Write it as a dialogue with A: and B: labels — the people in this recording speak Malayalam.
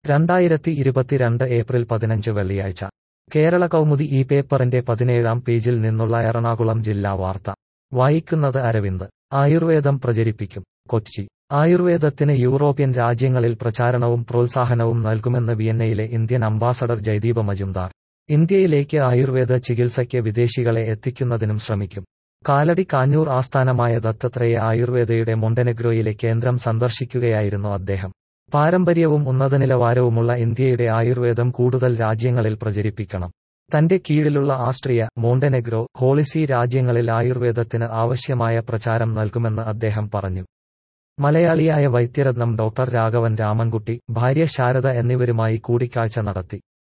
A: രണ്ടായിരത്തി ഇരുപത്തിരണ്ട് ഏപ്രിൽ പതിനഞ്ച് വെള്ളിയാഴ്ച കേരള കൗമുദി ഈ പേപ്പറിന്റെ പതിനേഴാം പേജിൽ നിന്നുള്ള എറണാകുളം ജില്ലാ വാർത്ത വായിക്കുന്നത് അരവിന്ദ് ആയുർവേദം പ്രചരിപ്പിക്കും കൊച്ചി ആയുർവേദത്തിന് യൂറോപ്യൻ രാജ്യങ്ങളിൽ പ്രചാരണവും പ്രോത്സാഹനവും നൽകുമെന്ന് വിയന്നയിലെ ഇന്ത്യൻ അംബാസഡർ ജയ്ദീപ മജുംദാർ ഇന്ത്യയിലേക്ക് ആയുർവേദ ചികിത്സയ്ക്ക് വിദേശികളെ എത്തിക്കുന്നതിനും ശ്രമിക്കും കാലടി കാഞ്ഞൂർ ആസ്ഥാനമായ ദത്തത്രേയ ആയുർവേദയുടെ മൊണ്ടനെഗ്രോയിലെ കേന്ദ്രം സന്ദർശിക്കുകയായിരുന്നു അദ്ദേഹം പാരമ്പര്യവും ഉന്നതനിലവാരവുമുള്ള ഇന്ത്യയുടെ ആയുർവേദം കൂടുതൽ രാജ്യങ്ങളിൽ പ്രചരിപ്പിക്കണം തന്റെ കീഴിലുള്ള ആസ്ട്രിയ മോണ്ടനെഗ്രോ ഹോളിസി രാജ്യങ്ങളിൽ ആയുർവേദത്തിന് ആവശ്യമായ പ്രചാരം നൽകുമെന്ന് അദ്ദേഹം പറഞ്ഞു മലയാളിയായ വൈദ്യരത്നം ഡോക്ടർ രാഘവൻ രാമൻകുട്ടി ഭാര്യ ശാരദ എന്നിവരുമായി കൂടിക്കാഴ്ച നടത്തി